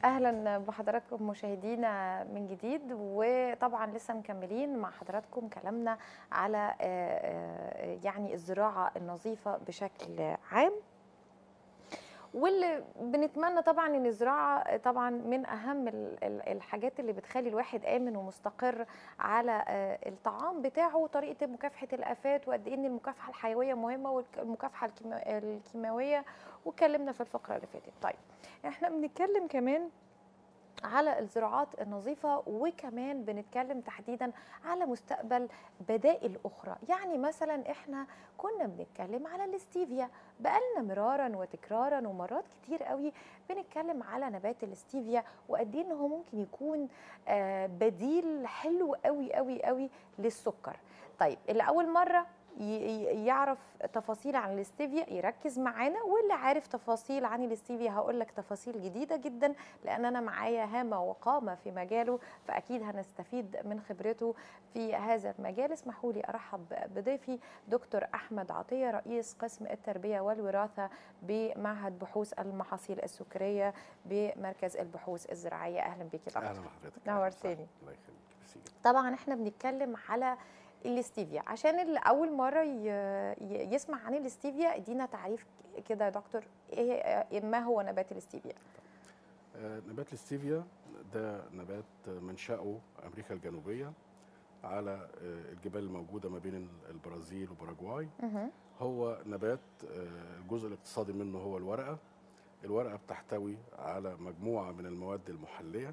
اهلا بحضراتكم مشاهدينا من جديد وطبعا لسه مكملين مع حضراتكم كلامنا على يعني الزراعه النظيفه بشكل عام واللي بنتمنى طبعا ان الزراعه طبعا من اهم الحاجات اللي بتخلي الواحد امن ومستقر على الطعام بتاعه وطريقه مكافحه الافات وقد ايه ان المكافحه الحيويه مهمه والمكافحه الكيماويه واتكلمنا في الفقره اللي فاتت طيب احنا بنتكلم كمان على الزراعات النظيفة وكمان بنتكلم تحديدا على مستقبل بدائل أخرى يعني مثلا إحنا كنا بنتكلم على الاستيفيا بقالنا مرارا وتكرارا ومرات كتير قوي بنتكلم على نبات الاستيفيا وقد ايه هو ممكن يكون بديل حلو قوي قوي قوي للسكر طيب اللي أول مرة يعرف تفاصيل عن الاستيفيا يركز معانا واللي عارف تفاصيل عن الاستيفيا هقول لك تفاصيل جديده جدا لان انا معايا هامه وقامه في مجاله فاكيد هنستفيد من خبرته في هذا المجال اسمحوا لي ارحب بضيفي دكتور احمد عطيه رئيس قسم التربيه والوراثه بمعهد بحوث المحاصيل السكريه بمركز البحوث الزراعيه اهلا بك دكتور اهلا بحضرتك نورتني الله يخليك طبعا احنا بنتكلم على الاستيفيا عشان اللي اول مره يسمع عن الاستيفيا ادينا تعريف كده يا دكتور ايه ما هو نبات الاستيفيا آه نبات الاستيفيا ده نبات منشأه امريكا الجنوبيه على آه الجبال الموجوده ما بين البرازيل وباراجواي هو نبات آه الجزء الاقتصادي منه هو الورقه الورقه بتحتوي على مجموعه من المواد المحليه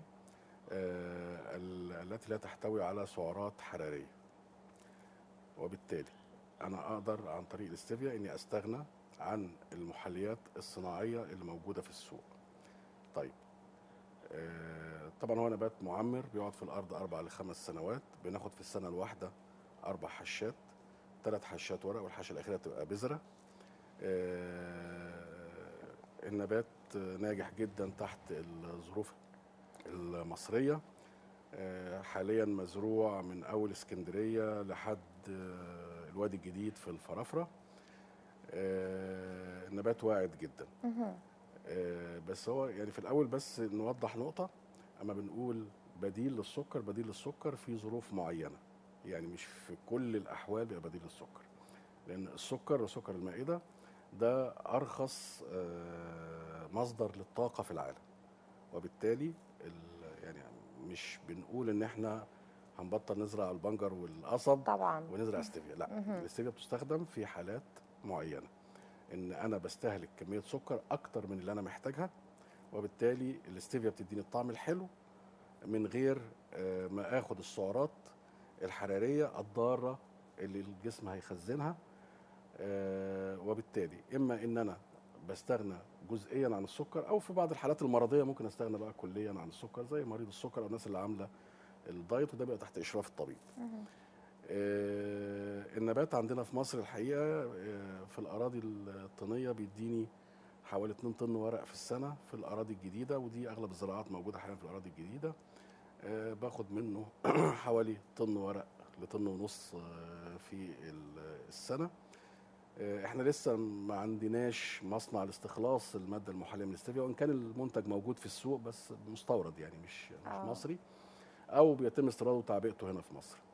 التي لا تحتوي على سعرات حراريه وبالتالي انا اقدر عن طريق الاستيفيا اني استغنى عن المحليات الصناعيه اللي موجوده في السوق. طيب آه طبعا هو نبات معمر بيقعد في الارض اربع لخمس سنوات بناخد في السنه الواحده اربع حشات ثلاث حشات ورق والحشه الاخيره تبقى بذره. آه النبات ناجح جدا تحت الظروف المصريه حاليا مزروع من اول اسكندريه لحد الوادي الجديد في الفرافره النبات واعد جدا بس هو يعني في الاول بس نوضح نقطه اما بنقول بديل للسكر بديل للسكر في ظروف معينه يعني مش في كل الاحوال بيبقى بديل للسكر لان السكر وسكر المائده ده ارخص مصدر للطاقه في العالم وبالتالي يعني مش بنقول ان احنا هنبطل نزرع البنجر والقصب طبعا ونزرع استيفيا لا الاستيفيا بتستخدم في حالات معينه ان انا بستهلك كميه سكر اكتر من اللي انا محتاجها وبالتالي الاستيفيا بتديني الطعم الحلو من غير ما اخد السعرات الحراريه الضاره اللي الجسم هيخزنها وبالتالي اما ان انا بستغنى جزئيا عن السكر او في بعض الحالات المرضيه ممكن استغنى بقى كليا عن السكر زي مريض السكر او الناس اللي عامله الدايت وده بيبقى تحت اشراف الطبيب. آه النبات عندنا في مصر الحقيقه آه في الاراضي الطينيه بيديني حوالي 2 طن ورق في السنه في الاراضي الجديده ودي اغلب الزراعات موجوده حاليا في الاراضي الجديده. آه باخد منه حوالي طن ورق لطن ونص في السنه. احنا لسه ما عندناش مصنع لاستخلاص الماده المحليه من الاستيفيا وان كان المنتج موجود في السوق بس مستورد يعني مش مش آه. مصري او بيتم استيراده وتعبئته هنا في مصر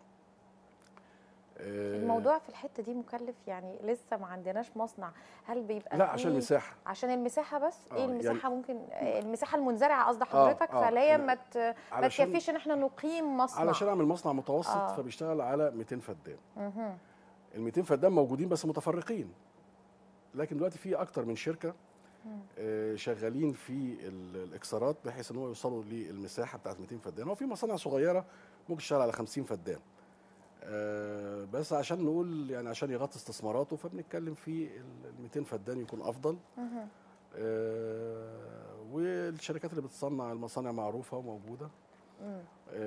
الموضوع في الحته دي مكلف يعني لسه ما عندناش مصنع هل بيبقى لا فيه- عشان المساحه عشان المساحه بس آه، ايه يعني- المساحه ممكن المساحه المنزرعه قصد حضرتك آه، فهي يعني ما ت- ما علشان تكفيش ان احنا نقيم مصنع علشان اعمل مصنع متوسط آه. فبيشتغل على 200 فدان مهم. ال 200 فدان موجودين بس متفرقين لكن دلوقتي في اكتر من شركه مم. آه، شغالين في ال- الاكسارات بحيث ان هو يوصلوا للمساحه بتاعت 200 فدان هو في مصانع صغيره ممكن تشتغل على 50 فدان آه، بس عشان نقول يعني عشان يغطي استثماراته فبنتكلم في ال 200 فدان يكون افضل مهم. آه، والشركات اللي بتصنع المصانع معروفه وموجوده مم.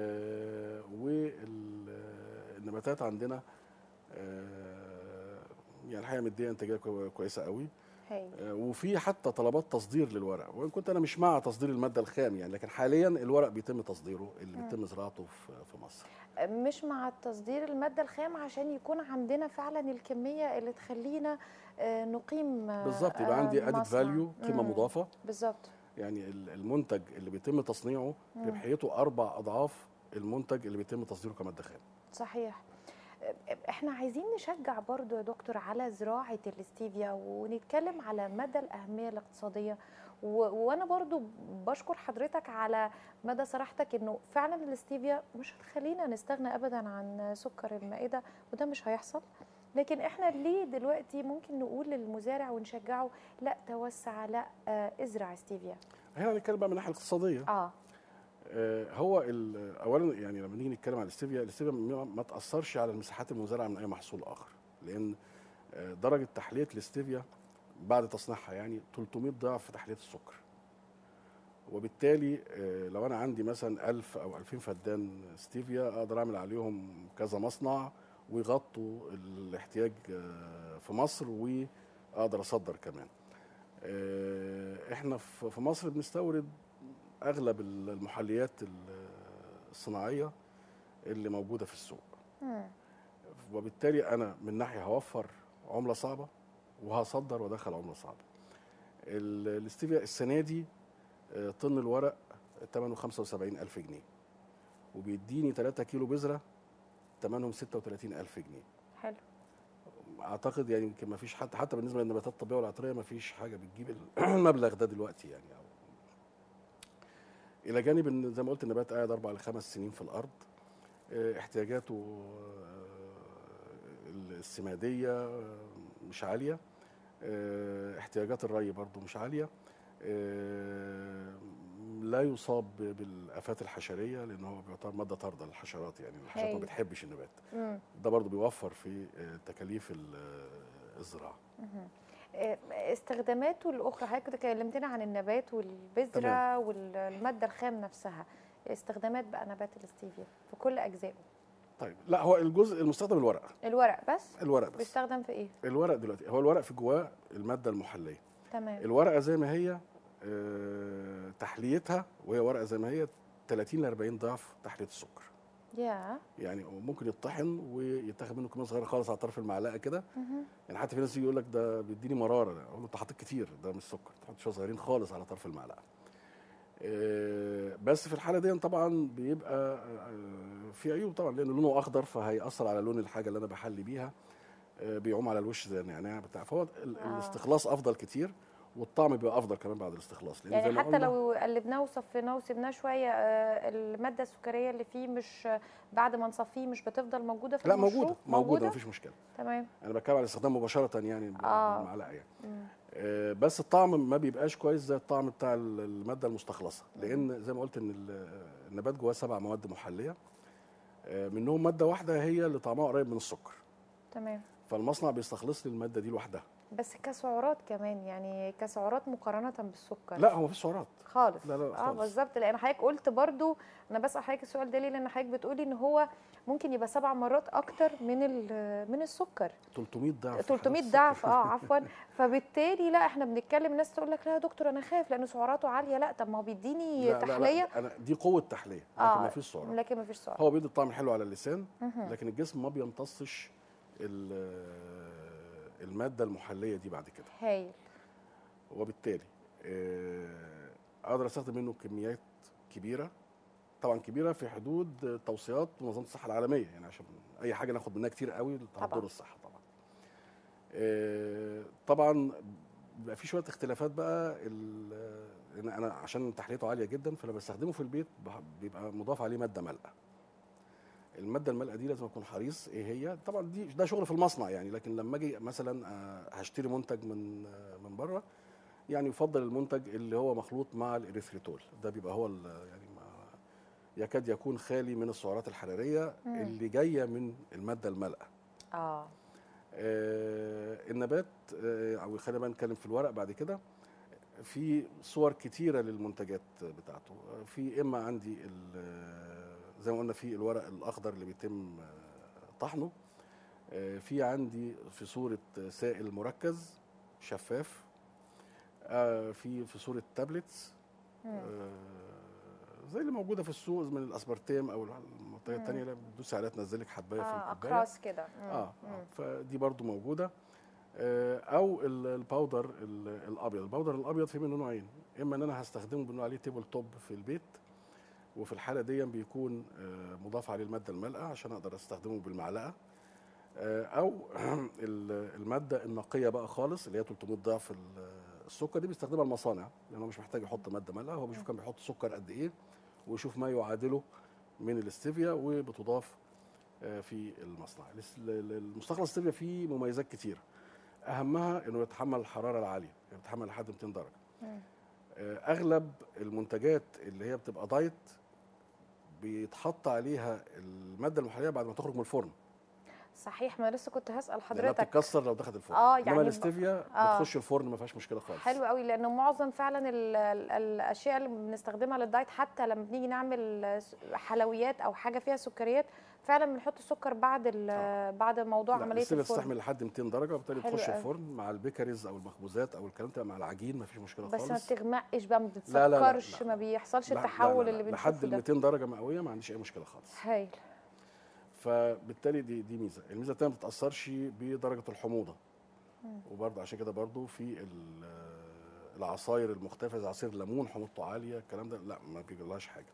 والنباتات عندنا آه، يعني الحقيقه مديه انتاجيه كوي- كويسه قوي هاي آه، وفي حتى طلبات تصدير للورق وان كنت انا مش مع تصدير الماده الخام يعني لكن حاليا الورق بيتم تصديره اللي مم. بيتم زراعته في في مصر مش مع تصدير الماده الخام عشان يكون عندنا فعلا الكميه اللي تخلينا آه، نقيم آه، بالظبط يبقى آه، عندي ادد مصنع. فاليو قيمه مم. مضافه بالظبط يعني ال- المنتج اللي بيتم تصنيعه مم. ربحيته اربع اضعاف المنتج اللي بيتم تصديره كماده خام صحيح احنا عايزين نشجع برضو يا دكتور على زراعة الاستيفيا ونتكلم على مدى الأهمية الاقتصادية و... وانا برضو بشكر حضرتك على مدى صراحتك انه فعلا الاستيفيا مش هتخلينا نستغنى ابدا عن سكر المائدة وده مش هيحصل لكن احنا ليه دلوقتي ممكن نقول للمزارع ونشجعه لا توسع لا آه ازرع استيفيا هنا هنتكلم بقى من الناحيه الاقتصاديه اه آه، هو ال- اولا يعني لما نيجي نتكلم على الاستيفيا الاستيفيا ما ما تاثرش على المساحات المزارعه من اي محصول اخر لان آه، درجه تحليه الاستيفيا بعد تصنيعها يعني 300 ضعف تحليه السكر وبالتالي آه، لو انا عندي مثلا 1000 او 2000 فدان ستيفيا اقدر اعمل عليهم كذا مصنع ويغطوا الاحتياج آه، في مصر واقدر اصدر كمان آه، احنا في في مصر بنستورد اغلب المحليات ال- الصناعيه اللي موجوده في السوق مم. وبالتالي انا من ناحيه هوفر عمله صعبه وهصدر وادخل عمله صعبه ال- الاستيفيا السنه دي آه، طن الورق ثمنه 75000 جنيه وبيديني 3 كيلو بذره ثمنهم 36000 جنيه حلو اعتقد يعني يمكن ما فيش حد حتى بالنسبه للنباتات الطبيه والعطريه ما فيش حاجه بتجيب المبلغ ده دلوقتي يعني أو الى جانب ان زي ما قلت النبات قاعد اربع لخمس سنين في الارض آه، احتياجاته آه، السماديه آه، مش عاليه آه، احتياجات الري برضو مش عاليه آه، لا يصاب بالافات الحشريه لان هو بيعتبر ماده طارده للحشرات يعني الحشرات ما هايل. بتحبش النبات مم. ده برضو بيوفر في آه، تكاليف ال- آه، الزراعه مهم. آه، استخداماته الاخرى حضرتك كنت كلمتنا عن النبات والبذره والماده الخام نفسها استخدامات بقى نبات الاستيفيا في كل اجزائه طيب لا هو الجزء المستخدم الورق الورق بس الورق بس بيستخدم في ايه الورق دلوقتي هو الورق في جواه الماده المحليه تمام الورقه زي ما هي آه، تحليتها وهي ورقه زي ما هي 30 ل 40 ضعف تحليه السكر يا يعني ممكن يطحن ويتاخد منه كميه صغيره خالص على طرف المعلقه كده مهم. يعني حتى في ناس يجي يقول لك ده بيديني مراره اقول له انت حاطط كتير ده مش سكر تحط شويه صغيرين خالص على طرف المعلقه آه، بس في الحاله دي طبعا بيبقى آه، في عيوب طبعا لان لونه اخضر فهيأثر على لون الحاجه اللي انا بحلي بيها آه، بيعوم على الوش زي النعناع بتاع فهو ال- آه. الاستخلاص افضل كتير والطعم بيبقى افضل كمان بعد الاستخلاص لان زي يعني ما حتى قلنا- لو قلبناه وصفيناه وسيبناه شويه آه، الماده السكريه اللي فيه مش بعد ما نصفيه مش بتفضل موجوده في لا المشروب موجوده موجوده مفيش مشكله تمام انا بتكلم على الاستخدام مباشره يعني ب- آه. بالمعلقه يعني مم. آه، بس الطعم ما بيبقاش كويس زي الطعم بتاع ال- الماده المستخلصه لان زي ما قلت ان ال- النبات جواه سبع مواد محليه آه، منهم ماده واحده هي اللي طعمها قريب من السكر تمام فالمصنع بيستخلص لي الماده دي لوحدها بس كسعرات كمان يعني كسعرات مقارنه بالسكر لا هو مفيش سعرات خالص لا، لا، لا، اه خالص. بالظبط لان حضرتك قلت برضو انا بسال حضرتك السؤال ده ليه لان حضرتك بتقولي ان هو ممكن يبقى سبع مرات اكتر من ال- من السكر 300 ضعف 300 حرارة ضعف اه عفوا فبالتالي لا احنا بنتكلم الناس تقول لك لا يا دكتور انا خايف لان سعراته عاليه لا طب ما هو بيديني لا، لا، لا، تحليه انا دي قوه تحليه لكن آه، مفيش سعرات لكن ما فيش سعر هو بيدي الطعم حلو على اللسان مهم. لكن الجسم ما بيمتصش ال- الماده المحليه دي بعد كده هايل وبالتالي آه، اقدر استخدم منه كميات كبيره طبعا كبيره في حدود توصيات منظمه الصحه العالميه يعني عشان اي حاجه ناخد منها كتير قوي طبعاً. هتضر الصحه طبعا آه، طبعا بيبقى في شويه اختلافات بقى ال- إن انا عشان تحليته عاليه جدا فلما بستخدمه في البيت بح- بيبقى مضاف عليه ماده مالئه الماده المالئه دي لازم اكون حريص ايه هي طبعا دي ده شغل في المصنع يعني لكن لما اجي مثلا آه، هشتري منتج من آه، من بره يعني يفضل المنتج اللي هو مخلوط مع الاريثريتول ده بيبقى هو ال- يعني ما يكاد يكون خالي من السعرات الحراريه مم. اللي جايه من الماده المالئه اه آه، النبات آه، او خلينا بقى نتكلم في الورق بعد كده في صور كتيره للمنتجات بتاعته آه، في اما عندي ال- زي ما قلنا في الورق الاخضر اللي بيتم آه، طحنه آه، في عندي في صوره سائل مركز شفاف آه، في في صوره تابلتس مم. آه، زي اللي موجوده في السوق من الاسبرتام او المنتجات الثانيه اللي بتدوسي عليها تنزل لك حبايه في اه الكوبايه اقراص كده مم. اه, مم. آه فدي برضو موجوده آه، او ال- الباودر ال- الابيض الباودر الابيض فيه منه نوعين اما ان انا هستخدمه بنقول عليه تيبل توب في البيت وفي الحاله دي بيكون آه، مضاف عليه الماده المالئه عشان اقدر استخدمه بالمعلقه آه، او ال- الماده النقيه بقى خالص اللي هي 300 ضعف ال- السكر دي بيستخدمها المصانع لانه مش محتاج يحط ماده مالئه هو بيشوف كان بيحط سكر قد ايه ويشوف ما يعادله من الاستيفيا وبتضاف آه، في المصنع الاس- ال- ال- المستخلص الاستيفيا فيه مميزات كتيره اهمها انه يتحمل الحراره العاليه يعني يتحمل لحد 200 درجه مم. آه، اغلب المنتجات اللي هي بتبقى دايت بيتحط عليها الماده المحليه بعد ما تخرج من الفرن صحيح ما أنا لسه كنت هسال لانها حضرتك بتتكسر لو دخلت الفرن آه، انما يعني ب- الاستيفيا آه. بتخش الفرن ما فيهاش مشكله خالص حلو قوي لانه معظم فعلا ال ال الاشياء اللي بنستخدمها للدايت حتى لما بنيجي نعمل س- حلويات او حاجه فيها سكريات فعلا بنحط السكر بعد ال- بعد موضوع لا، عمليه الاستيفيا الفرن تستحمل لحد 200 درجه وبالتالي حلو بتخش قوي. الفرن مع البيكريز او المخبوزات او الكلام ده مع العجين ما فيش مشكله بس ما خالص بتغمقش بقى ما لا، لا، لا، بتتسكرش لا. ما بيحصلش لا، لا، التحول لا، اللي لا، بنشوفه لحد ال ده 200 درجه مئويه ما عنديش اي مشكله خالص هايل فبالتالي دي دي ميزه الميزه الثانيه ما بتتاثرش بدرجه الحموضه وبرضه عشان كده برضه في ال- العصاير المختلفه زي عصير الليمون حموضته عاليه الكلام ده لا ما بيجيلهاش حاجه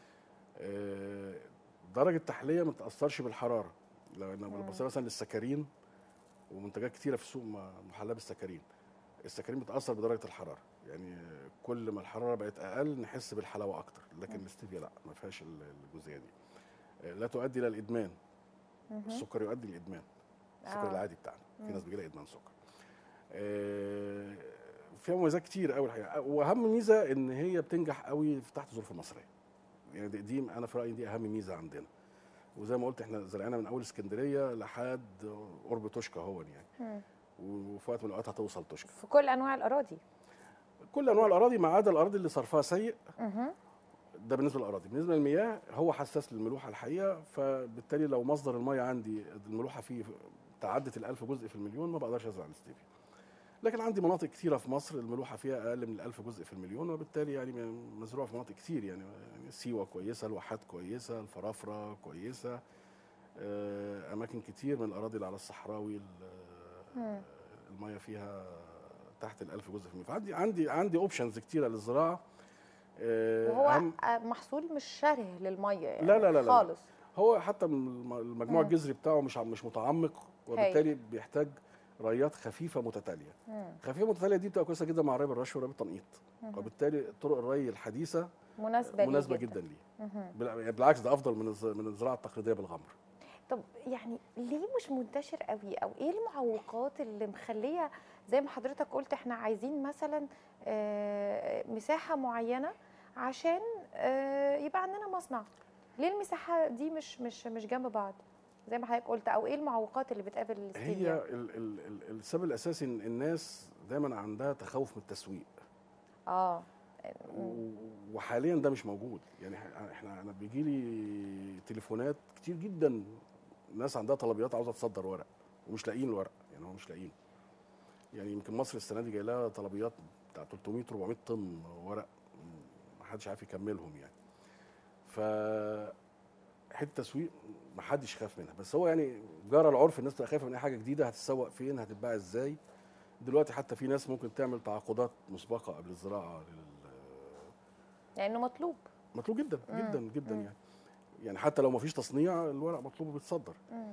آه، درجه التحليه ما بتتاثرش بالحراره لان لما بصير مثلا للسكرين ومنتجات كتيره في السوق م- محلاه بالسكرين السكرين بتاثر بدرجه الحراره يعني كل ما الحراره بقت اقل نحس بالحلاوه اكتر لكن الاستيفيا لا ما فيهاش ال- الجزئيه دي آه، لا تؤدي الى الادمان السكر يؤدي للادمان السكر آه. العادي بتاعنا في ناس بيجي لها ادمان سكر آه، فيها مميزات كتير قوي الحقيقه واهم ميزه ان هي بتنجح قوي في تحت الظروف المصريه يعني دي, دي انا في رايي دي اهم ميزه عندنا وزي ما قلت احنا زرعنا من اول اسكندريه لحد قرب توشكا هون يعني مم. وفي وقت من الاوقات هتوصل توشكا في كل انواع الاراضي كل انواع الاراضي ما عدا الاراضي اللي صرفها سيء مهم. ده بالنسبه للاراضي بالنسبه للمياه هو حساس للملوحه الحقيقه فبالتالي لو مصدر المياه عندي الملوحه فيه تعدت الألف جزء في المليون ما بقدرش ازرع الاستيفيا لكن عندي مناطق كتيره في مصر الملوحه فيها اقل من الألف جزء في المليون وبالتالي يعني مزروعه في مناطق كتير يعني يعني سيوه كويسه الواحات كويسه الفرافره كويسه آه، اماكن كتير من الاراضي اللي على الصحراوي ال- مم. المياه فيها تحت الألف جزء في المليون فعندي عندي عندي اوبشنز كتيره للزراعه آه، وهو أهم- آه، محصول مش شره للميه يعني لا لا لا لا. خالص هو حتى الم- المجموع مم. الجذري بتاعه مش عم- مش متعمق وبالتالي بيحتاج ريات خفيفه متتاليه مم. خفيفه متتاليه دي بتبقى كويسه جدا مع ري الرش وري التنقيط مهم. وبالتالي طرق الري الحديثه مناسبه ليه مناسبه جدا ليه مهم. بال- بالعكس ده افضل من الز- من الزراعه التقليديه بالغمر طب يعني ليه مش منتشر قوي او ايه المعوقات اللي مخليه زي ما حضرتك قلت احنا عايزين مثلا آه، مساحه معينه عشان آه، يبقى عندنا مصنع ليه المساحه دي مش مش مش جنب بعض زي ما حضرتك قلت او ايه المعوقات اللي بتقابل هي الاستيفيا ال ال ال السبب الاساسي ان الناس دايما عندها تخوف من التسويق اه و- وحاليا ده مش موجود يعني إح- احنا انا بيجي لي تليفونات كتير جدا ناس عندها طلبيات عاوزه تصدر ورق ومش لاقيين الورق يعني هو مش لاقيين يعني يمكن مصر السنه دي جاي لها طلبيات بتاع 300 400 طن ورق ما حدش عارف يكملهم يعني ف حته التسويق ما حدش خاف منها بس هو يعني جرى العرف الناس تبقى خايفه من اي حاجه جديده هتتسوق فين هتتباع ازاي دلوقتي حتى في ناس ممكن تعمل تعاقدات مسبقه قبل الزراعه لل لانه مطلوب مطلوب جدا مم. جدا جدا مم. يعني يعني حتى لو ما فيش تصنيع الورق مطلوب وبيتصدر مم.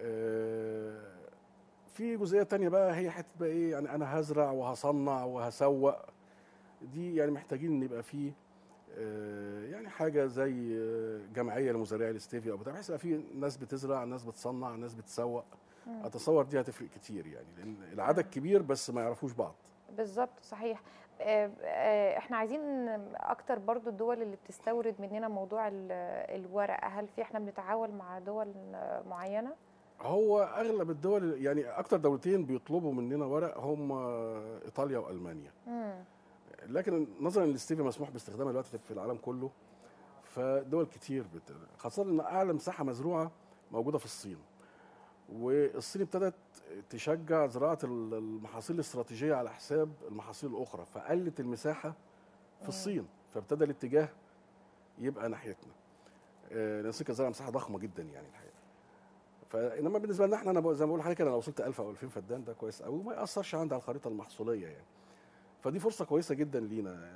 آه، في جزئيه تانية بقى هي حته بقى ايه يعني انا هزرع وهصنع وهسوق دي يعني محتاجين ان يبقى في آه، يعني حاجه زي آه، جمعيه لمزارعي الاستيفيا او بتاع بحيث يبقى في ناس بتزرع ناس بتصنع ناس بتسوق مم. اتصور دي هتفرق كتير يعني لان العدد كبير بس ما يعرفوش بعض بالظبط صحيح آه، آه، احنا عايزين اكتر برضو الدول اللي بتستورد مننا موضوع ال- الورق هل في احنا بنتعاون مع دول معينه هو اغلب الدول يعني اكتر دولتين بيطلبوا مننا ورق هم ايطاليا والمانيا مم. لكن نظرا للاستيفيا مسموح باستخدامها دلوقتي في العالم كله فدول كتير بت... خاصه ان اعلى مساحه مزروعه موجوده في الصين والصين ابتدت تشجع زراعه ال- المحاصيل الاستراتيجيه على حساب المحاصيل الاخرى فقلت المساحه في الصين فابتدى الاتجاه يبقى ناحيتنا آه، لان الصين كانت زارعه مساحه ضخمه جدا يعني الحقيقه فانما بالنسبه لنا احنا انا بقول- زي ما بقول لحضرتك انا لو وصلت 1000 او 2000 فدان ده كويس قوي وما ياثرش عندي على الخريطه المحصوليه يعني فدي فرصه كويسه جدا لينا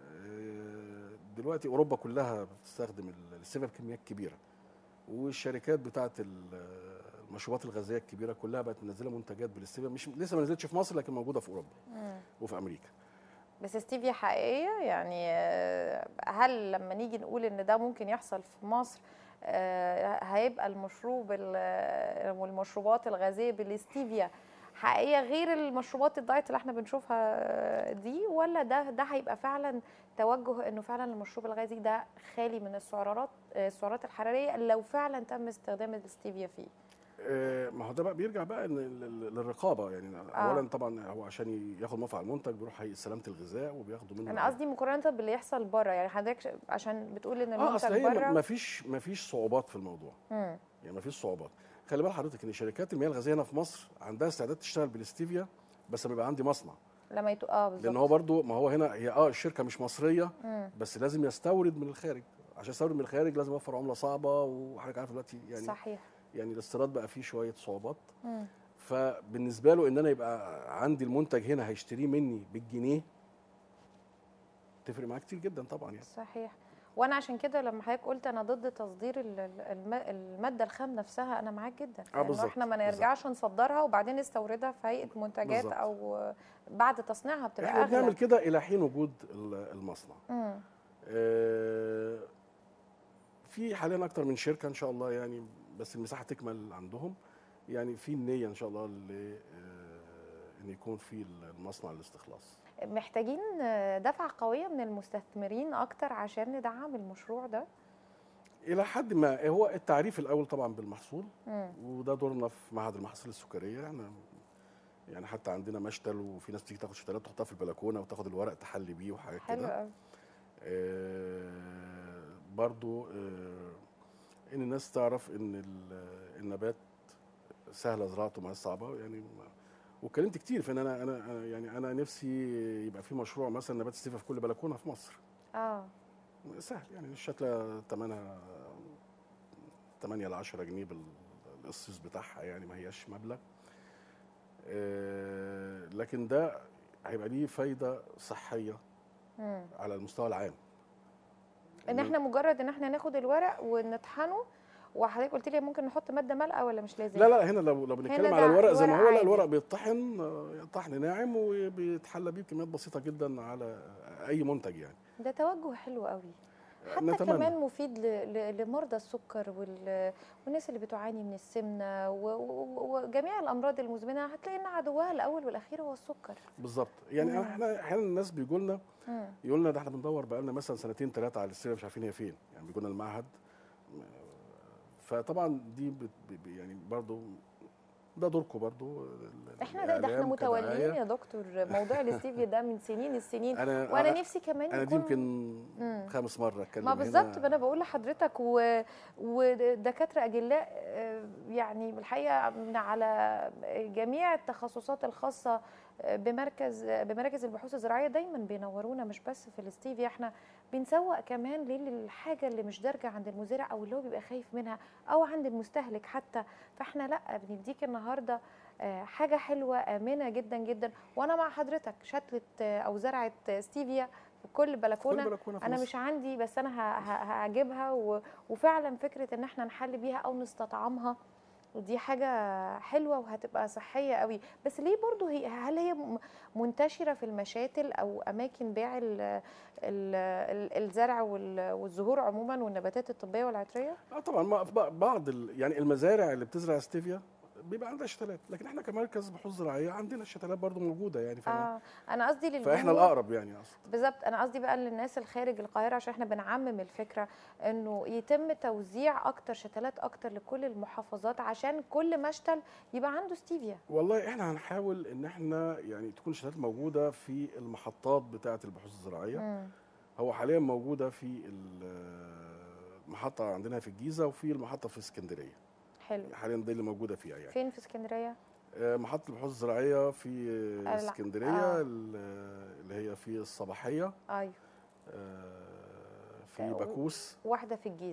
آه، دلوقتي اوروبا كلها بتستخدم ال- السيفا بكميات كبيره والشركات بتاعه ال- المشروبات الغازيه الكبيره كلها بقت منزله منتجات بالستيفيا مش لسه ما نزلتش في مصر لكن موجوده في اوروبا مم. وفي امريكا بس ستيفيا حقيقيه يعني آه، هل لما نيجي نقول ان ده ممكن يحصل في مصر آه، هيبقى المشروب ال- والمشروبات الغازيه بالستيفيا حقيقيه غير المشروبات الدايت اللي احنا بنشوفها آه، دي ولا ده ده هيبقى فعلا توجه انه فعلا المشروب الغازي ده خالي من السعرات آه، السعرات الحراريه لو فعلا تم استخدام الستيفيا فيه آه، ما هو ده بقى بيرجع بقى إن لل- للرقابه يعني آه. اولا طبعا هو عشان ياخد موافقه على المنتج بيروح هيئه سلامه الغذاء وبياخدوا منه انا قصدي مقارنه باللي يحصل بره يعني حضرتك عشان بتقول ان اه اصل المنتج هي بره ما فيش ما فيش صعوبات في الموضوع مم. يعني ما فيش صعوبات خلي بال حضرتك ان شركات المياه الغازيه هنا في مصر عندها استعداد تشتغل بالستيفيا بس بيبقى عندي مصنع لما يتو... اه بالظبط لان هو برضو ما هو هنا هي اه الشركه مش مصريه مم. بس لازم يستورد من الخارج عشان يستورد من الخارج لازم يوفر عمله صعبه وحضرتك عارف دلوقتي يعني صحيح يعني الاستيراد بقى فيه شويه صعوبات مم. فبالنسبه له ان انا يبقى عندي المنتج هنا هيشتريه مني بالجنيه تفرق معاه كتير جدا طبعا يعني صحيح وانا عشان كده لما حضرتك قلت انا ضد تصدير ال- ال- الم- الماده الخام نفسها انا معاك جدا آه لانه بالظبط، احنا ما بالظبط. نرجعش نصدرها وبعدين نستوردها في هيئه منتجات بالظبط. او بعد تصنيعها بتبقى احنا بنعمل اغلى كده الى حين وجود ال- المصنع مم. آه، في حاليا اكتر من شركه ان شاء الله يعني بس المساحه تكمل عندهم يعني في النيه ان شاء الله ل آه، ان يكون في المصنع الاستخلاص محتاجين دفعه قويه من المستثمرين اكتر عشان ندعم المشروع ده الى حد ما هو التعريف الاول طبعا بالمحصول مم. وده دورنا في معهد المحاصيل السكريه احنا يعني حتى عندنا مشتل وفي ناس تيجي تاخد شتلات تحطها في البلكونه وتاخد الورق تحلي بيه وحاجات حلو كده قوي آه، برضو آه، ان الناس تعرف ان ال- النبات سهله زراعته ما صعبه يعني ما- واتكلمت كتير في ان انا انا أنا- يعني انا نفسي يبقى في مشروع مثلا نبات ستيفا في كل بلكونه في مصر اه سهل يعني الشتله ثمنها 8 ل 10 جنيه بالقصيص بتاعها يعني ما هياش مبلغ آه، لكن ده هيبقى ليه فايده صحيه مم. على المستوى العام ان احنا مجرد ان احنا ناخد الورق ونطحنه وحضرتك قلت لي ممكن نحط ماده مالقه ولا مش لازم لا لا هنا لو لو بنتكلم هنا على ده الورق زي ما ورق هو لا عادي. الورق بيطحن آه، طحن ناعم وبيتحلى بيه بكميات بسيطه جدا على اي منتج يعني ده توجه حلو قوي حتى نتمنى. كمان مفيد ل- ل- لمرضى السكر وال- والناس اللي بتعاني من السمنه و- و- وجميع الامراض المزمنه هتلاقي ان عدوها الاول والاخير هو السكر بالظبط يعني مم. احنا احيانا الناس بيجوا لنا مم. يقول لنا ده احنا بندور بقالنا مثلا سنتين ثلاثه على السيره مش عارفين هي فين يعني بيجوا لنا المعهد فطبعا دي بت ب- يعني برضو ده دوركم برضو ال- احنا ده, ده احنا الإعلام متوليين كدعاية. يا دكتور موضوع الاستيفيا ده من سنين السنين انا وانا أنا- نفسي كمان انا دي يكون يمكن مم. خامس مره اتكلم ما هنا. بالظبط ما انا بقول لحضرتك و... ودكاتره اجلاء آه، يعني الحقيقه من على جميع التخصصات الخاصه آه، بمركز آه، بمراكز البحوث الزراعيه دايما بينورونا مش بس في الاستيفيا احنا بنسوق كمان للحاجه اللي مش دارجه عند المزارع او اللي هو بيبقى خايف منها او عند المستهلك حتى فاحنا لا بنديك النهارده آه، حاجه حلوه امنه جدا جدا وانا مع حضرتك شتله آه، او زرعه آه، ستيفيا في كل بلكونه كل بلكونه في انا مصر. مش عندي بس انا ه- ه- هجيبها و- وفعلا فكره ان احنا نحل بيها او نستطعمها دي حاجة حلوة وهتبقى صحية قوي بس ليه برضو هي هل هي م- منتشرة في المشاتل أو أماكن بيع ال ال ال الزرع وال- والزهور عموما والنباتات الطبية والعطرية؟ اه طبعا ما في بعض ال- يعني المزارع اللي بتزرع ستيفيا بيبقى عندها شتلات لكن احنا كمركز بحوث زراعيه عندنا الشتلات برضو موجوده يعني فاحنا, آه أنا قصدي للجمهور فاحنا الاقرب يعني اصلا بالظبط انا قصدي بقى للناس الخارج القاهره عشان احنا بنعمم الفكره انه يتم توزيع اكتر شتلات اكتر لكل المحافظات عشان كل مشتل يبقى عنده ستيفيا والله احنا هنحاول ان احنا يعني تكون الشتلات موجوده في المحطات بتاعه البحوث الزراعيه مم. هو حاليا موجوده في ال- المحطه عندنا في الجيزه وفي المحطه في اسكندريه حلو حاليا دي اللي موجوده فيها يعني فين في اسكندريه آه، محطه البحوث الزراعيه في الع- اسكندريه آه. ال- اللي هي في الصباحيه ايوه آه، في آه، و- باكوس واحده في الجيزه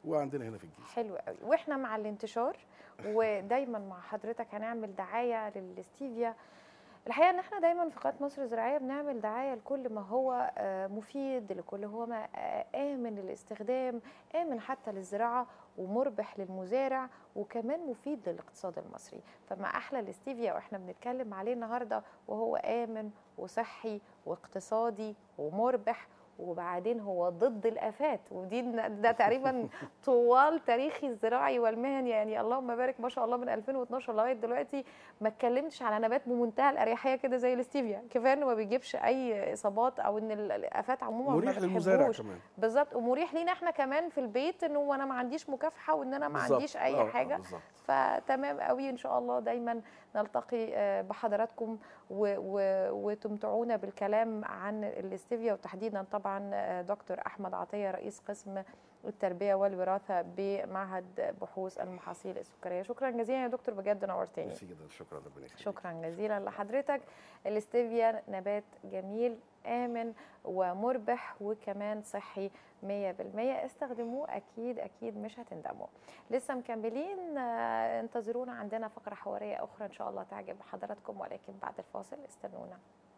وعندنا هنا في الجيزه حلو قوي واحنا مع الانتشار ودايما مع حضرتك هنعمل دعايه للستيفيا الحقيقه ان احنا دايما في قناه مصر الزراعيه بنعمل دعايه لكل ما هو آه، مفيد لكل هو ما آه، امن للاستخدام امن حتى للزراعه ومربح للمزارع وكمان مفيد للاقتصاد المصري فما احلى الاستيفيا واحنا بنتكلم عليه النهارده وهو امن وصحي واقتصادي ومربح وبعدين هو ضد الافات ودي ده تقريبا طوال تاريخي الزراعي والمهني يعني اللهم بارك ما شاء الله من 2012 لغايه دلوقتي ما اتكلمتش على نبات بمنتهى الاريحيه كده زي الاستيفيا كفايه انه ما بيجيبش اي اصابات او ان الافات عموما مريح ما للمزارع بتحبوش كمان بالظبط ومريح لينا احنا كمان في البيت انه انا ما عنديش مكافحه وان انا ما بالظبط. عنديش اي آه، آه، حاجه بالظبط. فتمام قوي ان شاء الله دايما نلتقي آه، بحضراتكم و- و- وتمتعونا بالكلام عن الاستيفيا وتحديدا طبعا آه، دكتور احمد عطيه رئيس قسم التربيه والوراثه بمعهد بحوث المحاصيل السكريه شكرا جزيلا يا دكتور بجد نورتني ميرسي جدا شكرا ربنا يخليك شكرا جزيلا لحضرتك الاستيفيا نبات جميل آمن ومربح وكمان صحي 100% استخدموه أكيد أكيد مش هتندموا لسه مكملين آه، انتظرونا عندنا فقرة حوارية أخرى إن شاء الله تعجب حضراتكم ولكن بعد الفاصل استنونا